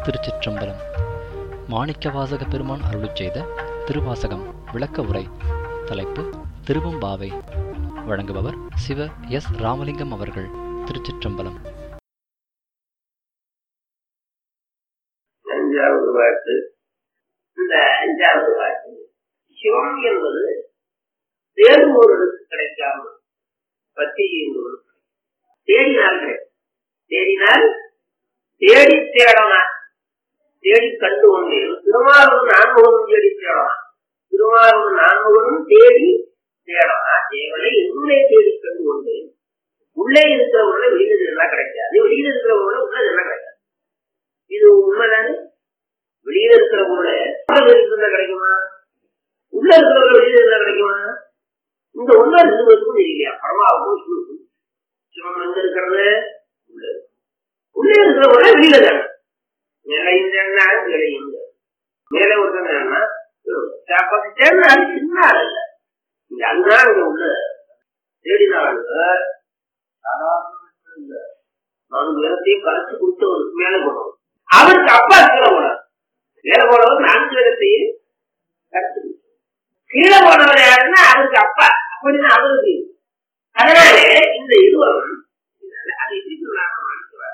திருச்சிற்றம்பலம் மாணிக்கவாசக பெருமான் அருளிச் செய்த திருவாசகம் விளக்க உரை தலைப்பு திருவம்பாவை வழங்குபவர் சிவ எஸ் ராமலிங்கம் அவர்கள் திருச்சிற்றம்பலம் அஞ்சாவது பாட்டு இந்த அஞ்சாவது பாட்டு சிவம் என்பது தேர்வோர்களுக்கு கிடைக்காம பத்திரிகைகளுக்கு தேடினால் கிடைக்கும் தேடினால் தேடி தேடலாம் தேடி கண்டு கொண்டேன் திருமாவளவன் நான்முகனும் தேடி தேடலாம் திருமாவளவன் நான்முகனும் தேடி தேடலாம் தேவனை உள்ளே தேடி கண்டு கொண்டேன் உள்ளே இருக்கிறவங்களை வெளியில இருந்தா கிடைக்காது வெளியில இருக்கிறவங்களை உள்ள இருந்தா கிடைக்காது இது உண்மைதானே வெளியில இருக்கிறவங்கள இருந்தா கிடைக்குமா உள்ள இருக்கிறவங்க வெளியில இருந்தா கிடைக்குமா இந்த உள்ள இருவருக்கும் தெரியலையா பரமாவுக்கும் சிவனுக்கும் சிவன் எங்க இருக்கிறது உள்ள இருக்கு. உள்ளே இருக்கிறவங்கள வெளியில தானே நிலைந்தா விளையுங்க மேல ஒருத்தனா சேர்ந்து அது சின்ன ஆள் இல்ல இங்க அதுதான் இங்க உள்ள தேடினாளுங்க சாதாரண இல்ல நான்கு பேரத்தையும் கரைச்சு கொடுத்தவருக்கு மேல போனவர் அவருக்கு அப்பா கீழே போனார் மேல போனவர் நான்கு பேரத்தையும் கரைச்சு கொடுத்தார். கீழே போனவர் யாருன்னா அவருக்கு அப்பா அப்படின்னு அவருக்கு அதனால இந்த இருவரும் அதை திருக்குறளாக மாற்றுவார்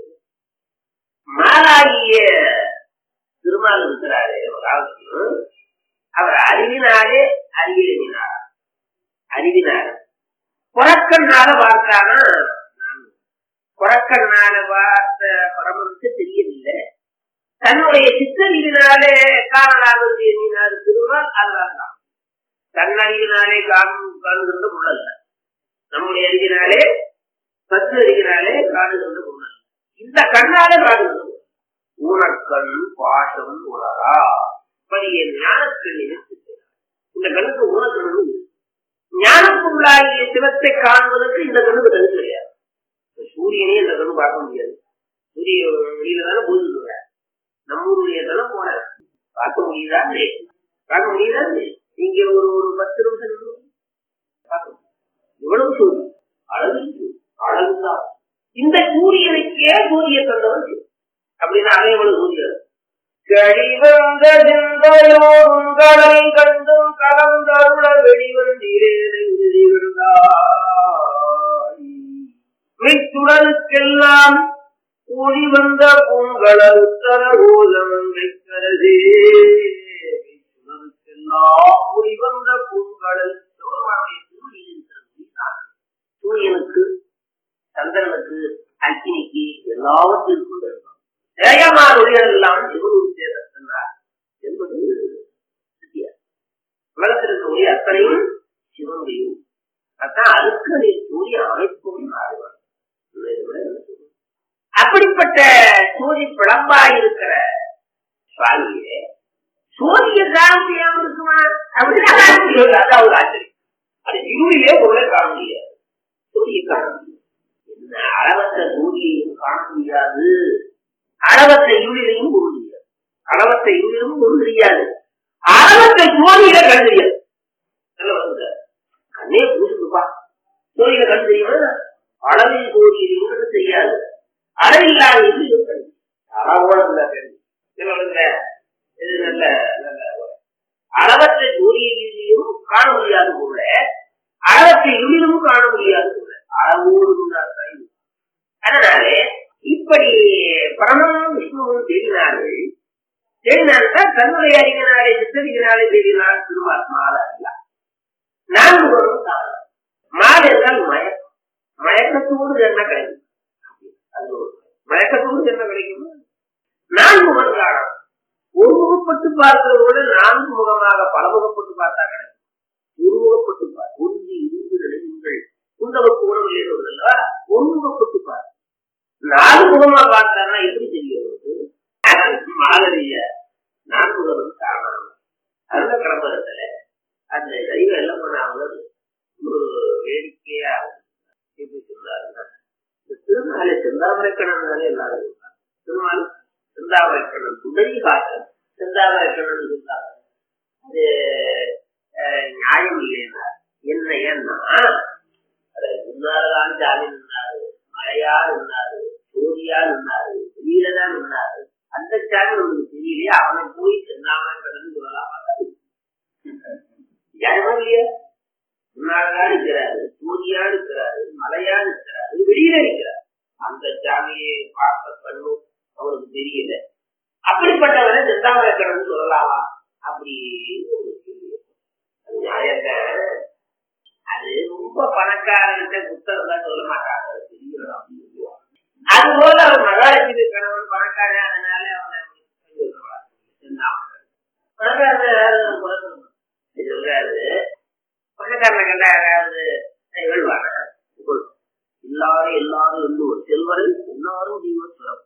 மாலாகிய திருமால் இருக்கிறாரே மகாவிஷ்ணு அவர் அறிவினாலே அறிவினார் அறிவினார் புறக்கண்ணால பார்த்தானா புறக்கண்ணால பார்த்த பரமனுக்கு தெரியவில்லை தன்னுடைய சித்தறிவினாலே காணலாவது எண்ணினார் திருமால் அதுதான் தன்னறிவினாலே காணும் காணுகின்ற பொருள் நம்முடைய அறிவினாலே பத்து அறிவினாலே காணுகின்ற பொருள் இந்த கண்ணால காணுகின்ற பொருள். ஊனக்கண் பாசம் உணரா பதிய ஞானக்கண் இருக்கிறது இந்த கண்ணுக்கு ஊனக்கண்ணு ஞானத்துள்ளாகிய சிவத்தை காண்பதற்கு இந்த கண்ணுக்கு தகுதி கிடையாது இப்ப சூரியனே இந்த கண்ணு பார்க்க முடியாது சூரிய வெளியில தானே போயிட்டு நம்ம ஊருடைய தானே போற பார்க்க முடியுதா பார்க்க முடியுதா இங்க ஒரு ஒரு பத்து நிமிஷம் நின்னு பார்க்க முடியும். இவ்வளவு சூரியன் அழகு சூரியன். அழகுதான் இந்த சூரியனுக்கே சூரிய கண்டவன் சிவன். அப்படின்னா அதே எவ்வளவு சூரியன் கழிவந்த சிந்தையோடும் கடல் கண்டும் கலந்தருள வெளிவந்தீரேதாய் கூடி வந்த பூங்கடல் தரகோலம் வைக்கிறதே மெய்ச்சுடருக்கெல்லாம் கூடி வந்த பூங்கடல் சிவபெருமானுடைய திருவடியில் இருக்கிற ஒளிதான் சூரியனுக்கு சந்திரனுக்கு அக்கினிக்கு எல்லாவற்றிற்கும் இருக்கும் ஜெயமான ஒளிகள் எல்லாம் சிவகுருத்தே ரத்தனார் என்பது சத்தியம். உலகத்தில் இருக்க ஒளி அத்தனையும் சிவனுடையும் அதான் அருக்கனை சூரிய அமைப்பும் மாறுவார் அப்படிப்பட்ட சூரிய பிளம்பாய் இருக்கிற சுவாமியே சூரிய காண முடியாம இருக்குமா அப்படின்னு அது ஒரு ஆச்சரியம் அது இருளிலே பொருளை காண முடியாது சூரிய காண முடியாது என்ன அளவற்ற சூரியையும் காண முடியாது அளவற்ற இருளிலையும் பொருள் முடியாது அளவற்ற இருளிலும் பொருள் தெரியாது அளவற்ற சூரியல கண் தெரியாது நல்ல வருங்க. கண்ணே பூசுதுப்பா சூரியல கண் தெரியுமா அளவில் சூரியன் தெரியாது அளவில்லாத இருளிலும் கண் அளவோட இல்ல கண் நல்ல வருங்க. இது நல்ல நல்ல ஒரு அளவற்ற சூரியனிலும் காண முடியாத போல அளவற்ற இருளிலும் காண முடியாத போல அளவோடு இருந்தார்கள் அதனாலே இப்படி பரமம் விஷ்ணுவும் தேடினார்கள் தேடினால்தான் தன்னுடைய அறிவினாலே சித்தறிவினாலே தேடினார் திருவாத்மால அல்ல நான்கு வரும் காரணம் மால் என்றால் மயக்கம் மயக்கத்தோடு என்ன கிடைக்கும் அது ஒரு மயக்கத்தோடு என்ன கிடைக்கும் நான்கு முகம் காரணம் ஒருமுகப்பட்டு பார்க்கிறதோட நான்கு முகமாக பலமுகப்பட்டு பார்த்தா கிடைக்கும் ஒருமுகப்பட்டு பார் ஒன்று இருந்து நினைவுங்கள் குந்தவருக்கு உணவு ஏறுவதில்ல ஒருமுகப்பட்டு பார் நாலு முகமா பார்த்தாருன்னா எப்படி தெரியும் அவருக்கு மாலரிய நான்முகனும் காரணம் அந்த கிளம்புறதுல அந்த தெய்வம் எல்லாம் பண்ணாமல் ஒரு வேடிக்கையா எப்படி சொல்றாருன்னா இந்த திருநாளை செந்தாமரைக்கணன் எல்லாரும் சொல்றாங்க. திருநாள் செந்தாமரைக்கணன் புண்டரி காட்டன் செந்தாமரைக்கணன் சொல்றாங்க அது அஹ், நியாயம் இல்லைன்னா என்ன ஏன்னா அதை முன்னால்தான் ஜாமி நின்னாரு மழையா நின்னாரு சூரியா நின்னாரு வெளியில தான் நின்னாரு அந்த தெரியலையே அவனை போய் சென்னாவனை கடந்து சொல்லலாம் யாருமா இல்லையா முன்னாலதான் இருக்கிறாரு சூரியா இருக்கிறாரு மலையா இருக்கிறாரு வெளியில இருக்கிறாரு அந்த சாமியை பார்க்க கண்ணும் அவனுக்கு தெரியல அப்படிப்பட்டவரை செந்தாமரை கடந்து சொல்லலாமா அப்படி ஒரு கேள்வி. அது நியாயத்தை அது ரொம்ப பணக்காரர்கிட்ட புத்தகம் தான் சொல்ல மாட்டாங்க அது தெரியணும் அப்படின்னு சொல்லுவாங்க. அது போல அவர் மகாலட்சுமி கணவன் பணக்காரன் அதனால அவனை சொல்ல மாட்டாங்க. செந்தாமரை. பணக்காரன் யாரும் குறை சொல்ல மாட்டாங்க. இது சொல்றாரு பணக்காரனை கண்டா யாராவது எழுவாங்க எல்லாரும் எல்லாரும் எண்ணுவர் செல்வரை எல்லாரும் ஜீவஸ்வரம்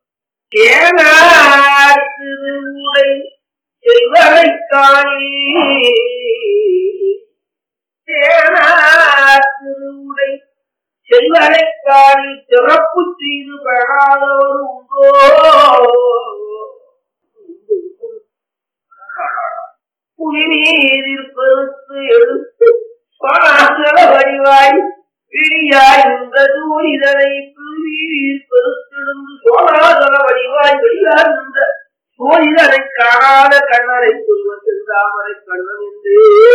திருவுடை செல்வரை காணி திருவுடை செல்வரை காணி சிறப்பு செய்து பெறாதவர் உண்டோ புலிநீரில் பெருத்து எடுத்து பாசல வடிவாய் பிரியாய் இந்த தூரிதனை புலிநீரில் பெருத்தெழுந்து சோழாதல வடிவாய் வெளியாய் இந்த சோழிதனை காணாத கண்ணரை சொல்வ செந்தாமரை கண்ணன் என்று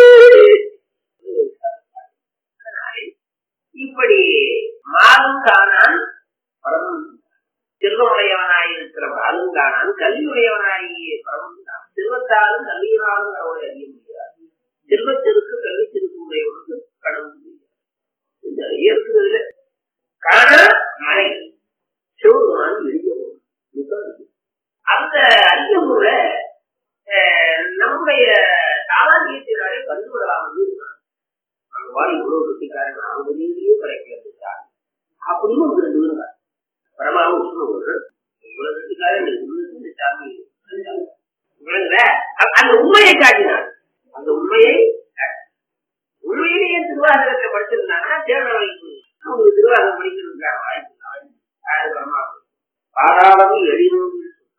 இப்படி மாலுங்கானான் பரமன் செல்வமுடையவனாய் இருக்கிற மாலுங்கானான் கல்வியுடையவனாகிய பரமன் தான் செல்வத்தாலும் கல்வியினாலும் அவரை அறிய முடியாது செல்வத்திற்கு கல்வி திருக்கு உடையவனுக்கு கடவுள் முடியாது இந்த இயற்கையில காண மழை சிவபெருமான் வெளியே போகும் அந்த அறியமுறை நம்முடைய சாதாரணத்தினாலே கண்டுவிடலாம் வந்து அங்கவாறு இவ்வளவு கட்டிக்காரன் அவங்க நீதியே கிடைக்கிறது அப்படின்னு ஒரு ரெண்டு பேரும் பரமாவும் சொன்னவர்கள் இவ்வளவு கட்டிக்காரன் இந்த சாமி விளங்குற அந்த உண்மையை காட்டினார் அந்த உண்மையை உண்மையிலேயே திருவாசகத்தை படிச்சிருந்தாங்கன்னா தேவனவைக்கு அவங்களுக்கு திருவாசகம் படிக்கிறதுக்கான வாய்ப்பு பாதாளவு எளிநோடு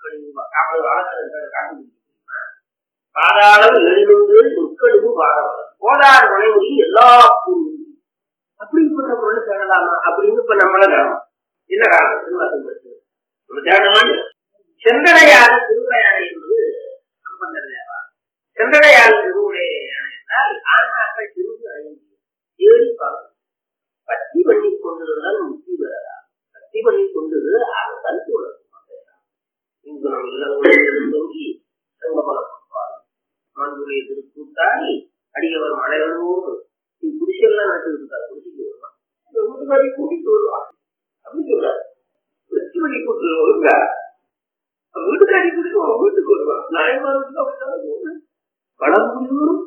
பாதாளவு எளிநோடு முக்கடுவு பாதாளம் போதார் மனைவி எல்லா அப்படிப்பட்ட பொருள் தேடலாமா அப்படின்னு இப்ப நம்மள தேடலாம் என்ன காரணம் திருவாசகம் படிச்சது நம்ம தேடலாம் செந்தடையான திருவிளையாடு என்பது சம்பந்தர் தேவா செந்தடையான திருவுடைய என்றால் ஆனாக்கள் திரும்பி அழிந்து ஏறி பார்க்கும் பத்தி பண்ணி கொண்டிருந்தால் முக்தி பெறலாம் பத்தி பண்ணி கொண்டது அது தந்து உலகம் இங்கு நம் இல்லங்களில் தொங்கி செங்கமலம் மண்புடைய திருக்கூட்டாடி அடியவர் மலைகளோடு குடிசெல்லாம் நடத்திட்டு இருக்காரு குடிசைக்கு வருவான் வீட்டுக்காரி கூட்டிட்டு வருவான் அப்படின்னு சொல்றாரு வெற்றி பண்ணி கூட்டு வருங்க வீட்டுக்காரி கூட்டிட்டு அவன் வீட்டுக்கு வருவான் நாயமாருக்கு அப்படித்தான் படம் முடியும்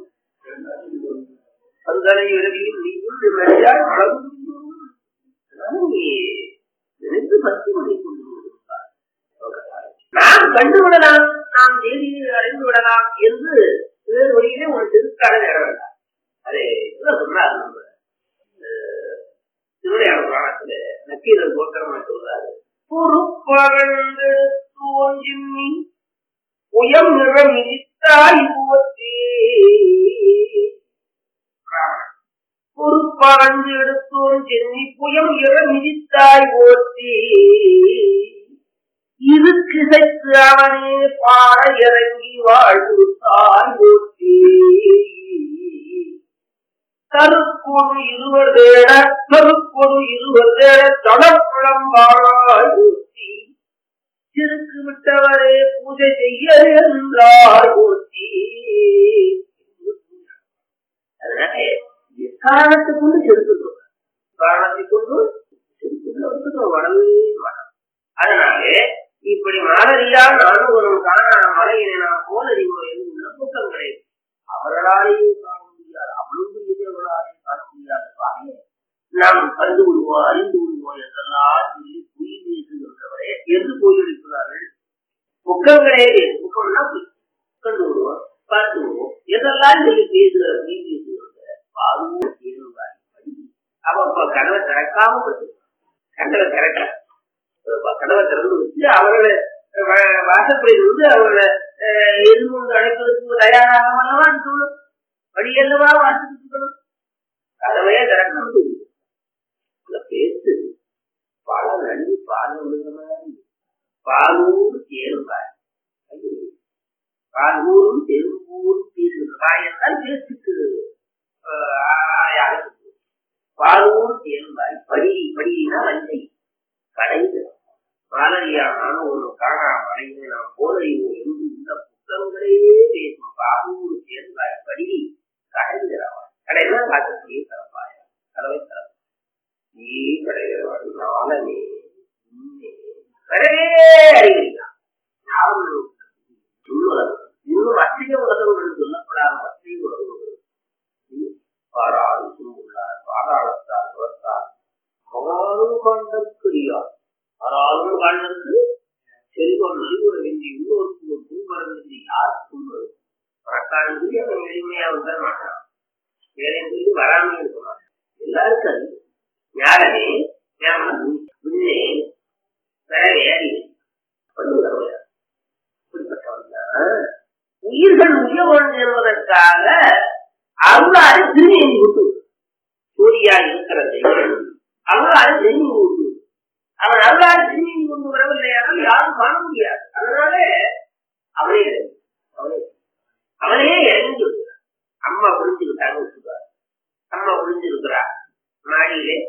அந்தனை விரவியில் நீயும் மேலையாய் படம் முடியும் நீ நினைத்து பக்தி பண்ணி கொண்டு நாம் கண்டுவிடலாம் நாம் செய்தியை அடைந்து விடலாம் என்று வேறு வழியிலே ஒரு திருக்காட நேர வேண்டாம் அதே சொன்னார் நம்ம திருவிளையாடு புராணத்துல நக்கீரர் கோத்திரமா சொல்றாரு பொறுப்பகழ்ந்து தோஞ்சின்னி உயம் நிறம் மிதித்தாய் போத்தே பொறுப்பகழ்ந்து எடுத்தோன் சென்னி புயம் இற மிதித்தாய் போத்தி இருக்கிசைத்து அவனே பாட இறங்கி வாழ்வு தாய் போற்றி கருப்பொரு இருவர் தேட கருப்பொரு இருவர் தேட தொடர்புழம்பாழாய் போற்றி சிறுக்கு விட்டவரே பூஜை செய்ய என்றாய் போற்றி அதனால காரணத்தை கொண்டு செலுத்துகிறோம் காரணத்தை கொண்டு செலுத்துகிறோம் வரவே மாட்டோம் அதனாலே இப்படி மாறறியா நானும் காண மலையினை நாம் போலறிவோ என்று விண்ணப்பங்களை அவர்களாலேயே காண முடியாது அவ்வளவு எதிரவர்களாலே காண முடியாத சுவாமி நாம் கண்டு விடுவோம் அறிந்து விடுவோம் என்றெல்லாம் சொல்லி பொய் பேசுகின்றவரே என்று போயிருக்கிறார்கள் புக்கங்களே புக்கம்னா பொய் கண்டு விடுவோம் பார்த்து விடுவோம் எதெல்லாம் சொல்லி பேசுகிற பொய் பேசுகிறத பாதுவும் ஏழுவாய் அவன் கனவை திறக்காம கனவை திறக்க கதவை திறந்து வச்சு அவர்களை வாசப்படியில் வந்து அவர்களை எதிர்கொண்டு அழைப்பதற்கு தயாராக அல்லவா சொல்லணும் வழி அல்லவா வாசிட்டு இருக்கணும் கதவையே திறக்கணும் பேசு பல நன்றி பால் விழுந்த மாதிரி பாலூர் தேர்வாய் பால்கூரும் தெருங்கூரும் பேசுகிறதா என்றால் பேச்சுக்கு பாலூர் தேர்ந்தாய் படி படினா வஞ்சை கடைந்து பாலரியான ஒன்று காணாம அடைந்து நாம் போதையோ என்று இந்த புத்தகங்களே பேசும் பாலூர் தேர்ந்தாய் படி கடைந்திரவாய் கடைதான் காட்டக்கூடிய தரப்பாய கதவை தர நீ கடைகிறவாய் நாளனே வரவே அறிகிறீர்கள் யாரும் சொல்லுவதற்கு இன்னும் அச்சய உலகங்கள் சொல்லப்படாத அச்சய உலகங்கள் பாராள் சுங்குள்ளார் பாதாளத்தார் புறத்தார் அவராலும் காண்டற்குரியார் அவராலும் காண்டற்கு செல்வம் நல்குற வேண்டிய இன்னொருக்கு முன்வரவில்லை யாருக்கும் மறக்கான்னு சொல்லி அவன் எளிமையா வந்த மாட்டான் வேலை சொல்லி வராம இருக்க மாட்டான் எல்லாருக்கும் அது ஞானமே ஞானம் முன்னே வரவேறி உயிர்கள் உய வேண்டும் என்பதற்காக அருளாறு திருநெறி விட்டு சூரியா இருக்கிறது அருளாறு திருநெறி விட்டு அவன் அருளாறு திருநெறி கொண்டு வரவில்லையானால் யாரும் காண முடியாது அதனால அவனே இறங்கி அவனே அவனே இறங்கி விடுகிறார் அம்மா புரிஞ்சுக்கிட்டாங்க வச்சுக்கார் அம்மா புரிஞ்சிருக்கிறா மாடியிலே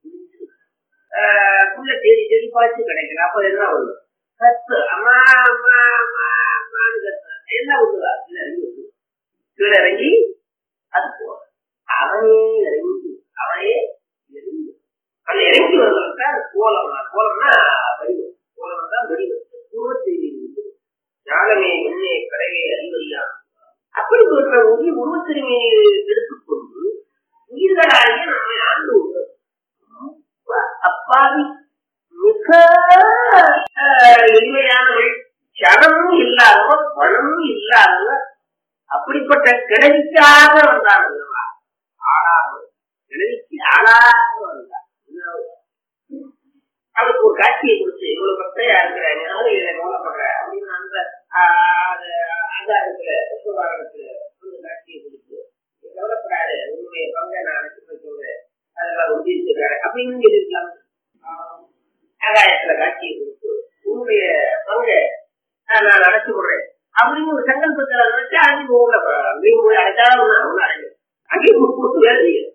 புள்ள தேடி தேடி பார்த்து கிடைக்கல அப்ப என்ன வரும் கத்து அம்மா அம்மா அம்மா அம்மான்னு கத்து என்ன விடுவா கீழே இறங்கி அது போற அவனே இறங்கி அவனே இறங்கி அந்த இறங்கி வருவதற்கு அது கோலம் கோலம்னா வடிவம் கோலம் தான் வடிவம் உருவச்செய்தி ஞானமே என்னே கடவே அறிவறியா அப்படிப்பட்ட உயிர் உருவத்திறமையை எடுத்துக்கொண்டு உயிர்களாகிய நம்மை ஆண்டு உள்ளது அப்பாவி மிக எளிமையானவள் சடமும் இல்லாதவ பணமும் இல்லாதவ அப்படிப்பட்ட கிழவிக்காக வந்தார் ஆளாக கிழவிக்கு ஆளாக வந்தார் அவருக்கு ஒரு காட்சியை கொடுத்து இவ்வளவு பக்தையா இருக்கிறாங்க இதை கவலைப்படுற அப்படின்னு அந்த அந்த இடத்துல விஸ்வபாரதத்துல அந்த காட்சியை கொடுத்து கவலைப்படாது உன்னுடைய பங்கை நான் அனுப்பி சொல்றேன் அதெல்லாம் உறுதி இருக்கிறாரு அப்படின்னு சொல்லியிருக்கலாம் ஆகாயத்துல காட்சியை கொடுத்து உன்னுடைய பங்கை நான் அடைச்சு விடுறேன் அப்படின்னு ஒரு சங்கல்பத்துல நினைச்சு அங்கே போகல அங்கேயும் போய் அடைச்சாலும் ஒண்ணு அடைஞ்சு அங்கேயும் கொடுத்து வேலை செய்யும்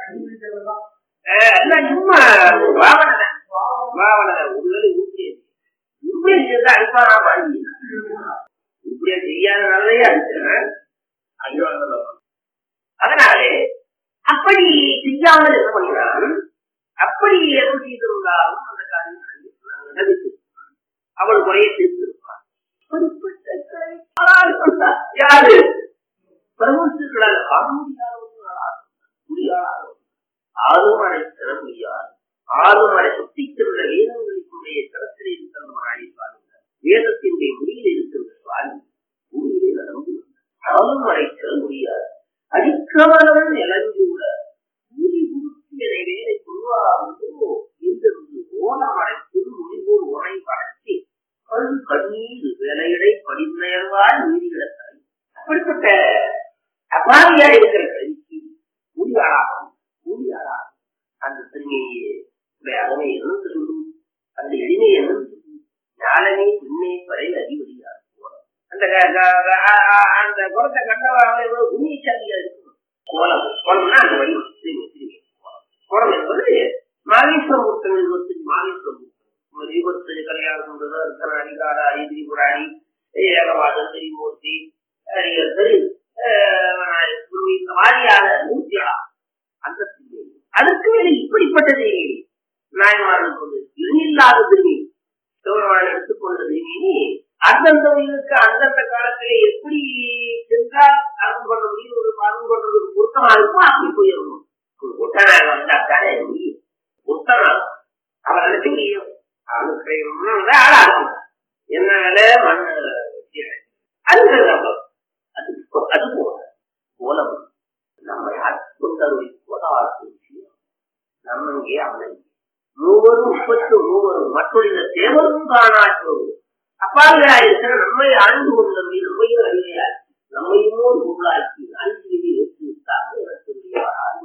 சும்மா வாவன வாவன உங்களை ஊற்றி உண்மையை செய்தா அடிப்பாரா வாங்கி இப்படியே செய்யாதனாலே அடிச்சேன் ஐயோ அதனாலே அப்படி செய்யாமல் என்ன பண்ணினான் அப்படி எது செய்திருந்தாலும் அந்த காரியம் அவள் குறைய தீர்த்திருப்பான் யாரு பிரபுக்களால் காண முடியாதவர்களால் முடியாத ஆறுமறை தர முடியாது ஆறுமறை சுத்தி சென்ற வேதங்களுக்குடைய தரத்திலே இருக்கிறவனாய் பாருங்கள் வேதத்தினுடைய முடியில் இருக்கின்ற சுவாமி பூமியிலே நடந்து ஆறுமறை தர முடியாது அடிக்கவனம் இழந்துள்ள ஊதி குறுக்கியதை வேலை கொள்வாரோ என்றிருந்து ஓலமடைத்தில் முடிவோர் உரை படைத்து கண் கண்ணீர் வேலையடை படிநயர்வால் நீதிகளை அப்படிப்பட்ட அபாவியா இருக்கிற கல்விக்கு முடியாளாகும் முடியாளாகும் அந்த திருமையை அதனை இருந்து சொல்லும் அந்த எளிமை இருந்து ஞானமே உண்மை வரை அறிவறியாது அந்த அந்த குளத்தை கண்டவாக உண்மைச்சாலியா இருக்கும் கோலம் கோலம்னா அந்த வடிவம் திரும்பி திரும்பி கோலம் என்பது மாகேஸ்வர மூர்த்தங்கள் இருபத்தஞ்சு மாகேஸ்வர மூர்த்தம் இருபத்தஞ்சு கல்யாணம் கொண்டது அர்த்தன அதிகார ஐதிரி புராணி ஏகவாதம் திரிமூர்த்தி அரியர்கள் இந்த மாதிரியான மூர்த்தியா அந்த அதுக்கு மேல இப்படிப்பட்டது நாயன்மார்களுக்கு வந்து இல்லாத திரும்பி சிவபெருமான் எடுத்துக்கொண்ட திரும்பி அந்தந்த உயிருக்கு அந்தந்த காலத்திலே எப்படி சென்றால் அருள் பண்ண முடியும் ஒரு அருள் பண்றதுக்கு பொருத்தமா இருக்கும் அப்படி போயிடணும் ஒட்டனாக வந்தாத்தானே முடியும் பொருத்தனாக அவன் நினைச்சு முடியும் அவனுக்கு ஆளாகும் என்ன வேலை மண் அது அது அது போல கோலம் நம்மை ஆட்கொண்டவை போதாது விஷயம் நம்ம இங்கே அவனை மூவரும் முப்பத்து மூவரும் மற்றொரு தேவரும் காணாற்றோடு அப்பாவியா இருக்கிற நம்மை ஆழ்ந்து கொண்டவை நம்மையும் அறிவையார் நம்மையும் ஒரு பொருளாக்கி அஞ்சு விதி எடுத்து விட்டாங்க எனக்கு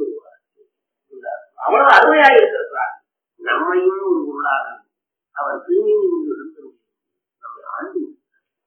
அவ்வளவு அருமையா இருக்கிறார் நம்மையும் ஒரு பொருளாக அவர் திரும்பி இருந்து நம்மை ஆண்டு கோலம்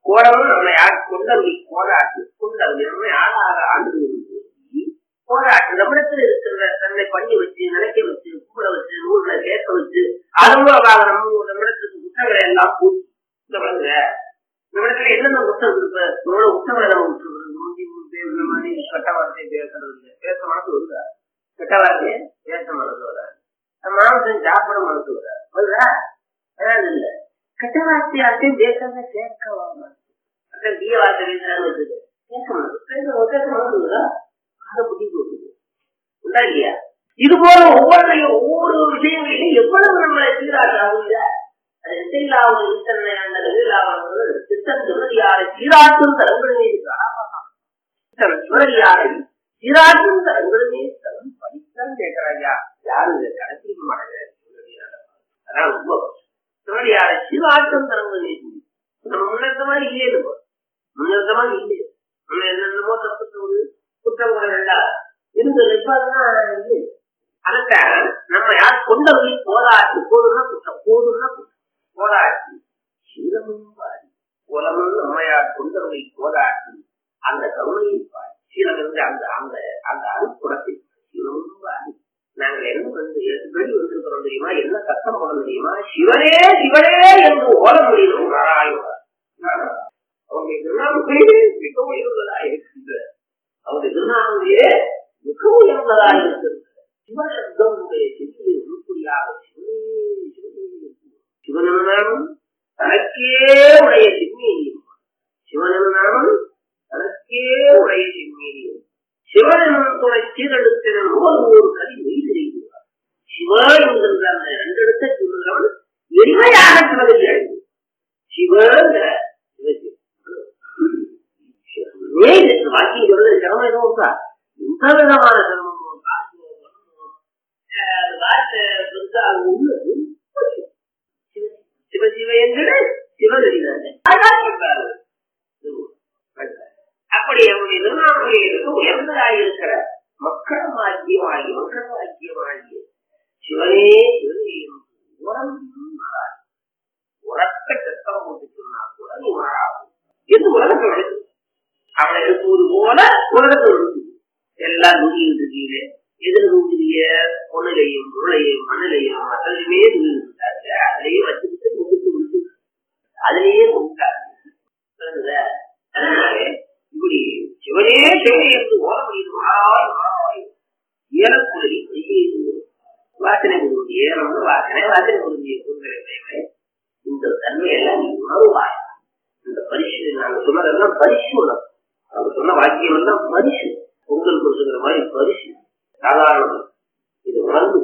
போல் நம்மளை யார் கொண்டவரை போராட்டு கொண்டவரை ஆளாக ஆண்டு போராட்டு நம்மிடத்தில் இருக்கிற தன்னை பண்ணி வச்சு நினைக்க வச்சு கூட வச்சு நூல்களை கேட்க வச்சு அதன் மூலமாக நம்ம நம்மிடத்துக்கு புத்தகங்களை எல்லாம் கூட்டி இந்த பாருங்க நம்மிடத்துல என்னென்ன புத்தகம் இருக்கு இவ்வளவு புத்தகங்களை நம்ம விட்டுருக்குறது முந்தி பேசுற மாதிரி கட்ட வார்த்தை பேசுறது இல்லை பேச மனசு வருதா கெட்ட வார்த்தையை பேச மனசு வராது மாம்சம் சாப்பிட மனசு வராது வருதா வராது இல்ல கெட்ட வார்த்தையாத்தையும் பேசுறத கேட்க வாங்க தீய வார்த்தை பேசுறான்னு வச்சுக்க கேட்க மனசு பேச கேட்க மனசு வருதா அதை புத்தி போகுது உண்டா இல்லையா இது போல ஒவ்வொன்றையும் ஒவ்வொரு விஷயங்களையும் எவ்வளவு நம்ம சீராட்டாங்க அது எத்தில்லாவது இத்தனை அந்த இல்லாமல் திட்டம் சிவனடியாரை சீராட்டும் தரங்கள் மீது சிவனடியாரை சீராட்டும் தரங்கள் மீது தரம் படித்தான் கேட்கிறாயா யாரு இதை கடைசிக்க மாட்டேங்க அதான் ரொம்ப சிவனடியாரை சீராட்டும் தரங்கள் மீது நம்ம முன்னேற்ற மாதிரி இல்லையே நம்ம முன்னேற்ற மாதிரி இல்லையே நம்ம என்னென்னமோ தப்பு தோடு குற்றங்கள் எல்லாம் இருந்தது இப்ப அதெல்லாம் இது அதத்தான் நம்ம யார் கொண்டவரை போராட்டு போதும்னா குற்றம் போதும்னா குற்றம் போராட்டி சீலமும் பாடி உலகம் நம்மையார் கொண்டவரை போராட்டி அந்த கருணையை பாடி சீலம் இருந்து அந்த அந்த அந்த அருப்புறத்தை சீலமும் பாடி நாங்கள் என்ன வந்து வெளி வந்திருக்கிறோம் தெரியுமா என்ன கஷ்டம் பண்ண தெரியுமா சிவனே சிவனே என்று ஓட முடியும் நாராயணர் அவங்க திருநாமத்திலே மிக உயர்ந்ததா இருக்கின்ற அவங்க திருநாமத்திலே மிக உயர்ந்ததா இருக்கிறது சிவசப்தமுடைய சிந்தையை உருப்படியாக சிவனே சிவனே சிவனென்னாலும் தனக்கே உடைய சிம்மீனியம் சிவனென்னாலும் தனக்கே உடைய சிம்மீனியம் சிவனும் துணை சீரெழுத்தின நூல் ஒரு கதி மெய்திருக்கிறார் சிவ என்கின்ற அந்த ரெண்டு இடத்தை சொல்லுகிறவன் எளிமையாக சிவகதி அடைந்து சிவங்கிற வாக்கியம் சொல்றது சிரமம் எதுவும் இருக்கா எந்த விதமான சிரமம் வார்த்தை பெருசா உள்ளது சிவ சிவ என்று சிவகரிதானே அப்படி அவருடைய திருநாமலைகளுக்கு உயர்ந்ததாயிருக்கிற மக்கள் வாக்கியமாகி மக்கள் வாக்கியமாகி சிவனே சிவனே உறங்கும் மாறாது உறக்க சத்தம் போட்டு சொன்னா கூட நீ மாறாது என்று உலகத்தை எழுது அவனை எழுப்புவது போல உலகத்தை எழுது எல்லாம் நுகிட்டு இருக்கீங்க எதிர நுகிய பொண்ணுலையும் பொருளையும் மண்ணிலையும் மற்றதுமே நுகிட்டு அதிலேயே வச்சுக்கிட்டு நுகிட்டு விட்டு அதிலேயே நுட்டாங்க இப்படி சிவனே சிவனே என்று ஓட முடியுது மாறாய் மாறாய் ஏலக்குழலி வாசனை கொடுங்க ஏலம் வாசனை வாசனை கொடுங்க இந்த தன்மையெல்லாம் நீ உணர்வாய் இந்த பரிசு நாங்க சொன்னதெல்லாம் பரிசு உணர்வு அவங்க சொன்ன வாக்கியம் எல்லாம் பரிசு பொங்கல் கொடுத்துக்கிற மாதிரி பரிசு சாதாரணம் இது உணர்ந்து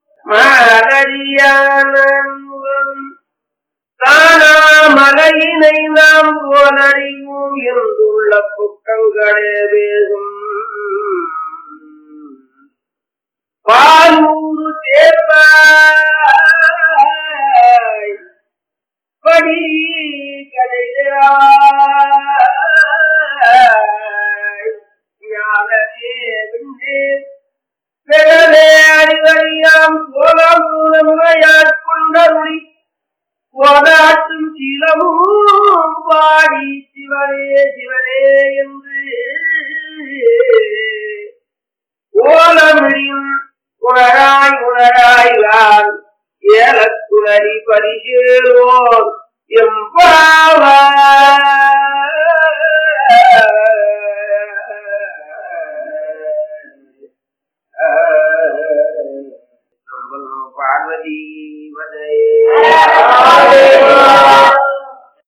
தானா மலையினை நாம் போலறிவோம் என்றுள்ள புக்கங்களே வேகும் பாலூரு தேர்வாய் படி கதைகிறாய் ஞானமே விண்ணே பெறலே அறிவறியாம் சோழமூலமுறையாட்கொண்டருளி போராட்டும் சிலமும் பாடி சிவனே சிவனே என்று ஓலமிழியும் உணராய் உணராய் நான் ஏலக்குணரி பரிசேரோர் எம்பாவா பார்வதி